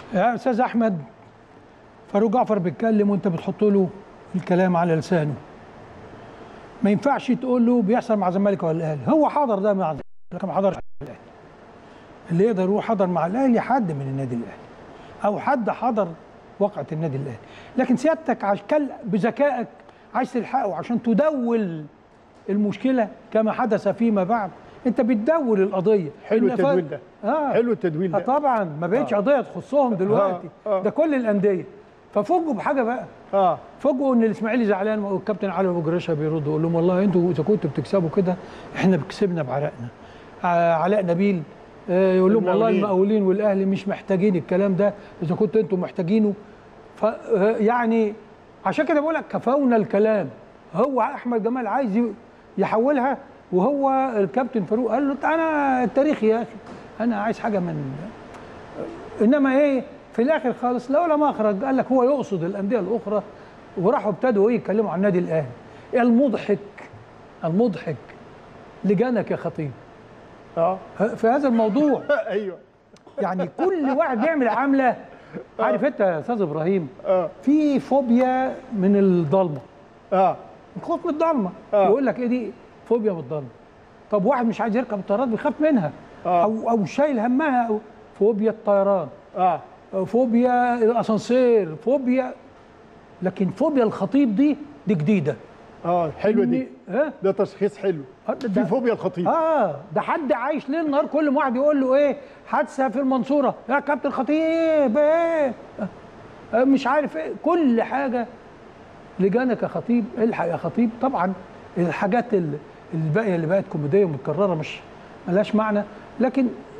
يا استاذ احمد فاروق جعفر بيتكلم وانت بتحط له الكلام على لسانه ما ينفعش تقول له بيحصل مع الزمالك ولا الاهلي هو حضر ده مع لكن ما حضرش مع الاهلي اللي يقدر يروح حضر مع الاهلي حد من النادي الاهلي او حد حضر وقعه النادي الاهلي لكن سيادتك عشان بذكائك عايز تلحقه عشان تدول المشكله كما حدث فيما بعد انت بتدول القضيه حلو إن ف- التدوين ده اه حلو التدوين آه ده طبعا ما بقتش قضيه تخصهم دلوقتي آه، آه. ده كل الانديه ففوجئوا بحاجه بقى اه فوجئوا ان الاسماعيلي زعلان والكابتن علي ابو جريشه بيرد يقول لهم والله انتوا اذا كنتوا بتكسبوا كده احنا كسبنا بعرقنا آه علاء نبيل آه يقول لهم والله المقاولين. المقاولين والاهلي مش محتاجين الكلام ده اذا كنتوا انتوا محتاجينه ف آه، يعني عشان كده بقول لك كفونا الكلام هو احمد جمال عايز ي- يحولها وهو الكابتن فاروق قال له انا التاريخ يا اخي انا عايز حاجه من انما ايه في الاخر خالص لولا ما اخرج قال لك هو يقصد الانديه الاخرى وراحوا ابتدوا ايه يتكلموا عن النادي الاهلي المضحك المضحك لجانك يا خطيب اه في هذا الموضوع ايوه يعني كل واحد بيعمل عمله عارف انت يا استاذ ابراهيم اه في فوبيا من الضلمه اه خوف من الضلمه آه. يقول لك ايه دي فوبيا من الضلمه طب واحد مش عايز يركب الطيارات بيخاف منها آه. او او شايل همها أو فوبيا الطيران اه فوبيا الاسانسير فوبيا لكن فوبيا الخطيب دي دي جديده اه حلوه دي إن- ها ده تشخيص حلو آه، ده- في فوبيا الخطيب اه ده حد عايش ليل نهار كل ما واحد يقول له ايه حادثه في المنصوره يا كابتن خطيب ايه آه، مش عارف ايه كل حاجه لجانك يا خطيب الحق يا خطيب طبعا الحاجات ال- الباقيه اللي بقت كوميديه ومتكرره مش ملهاش معنى لكن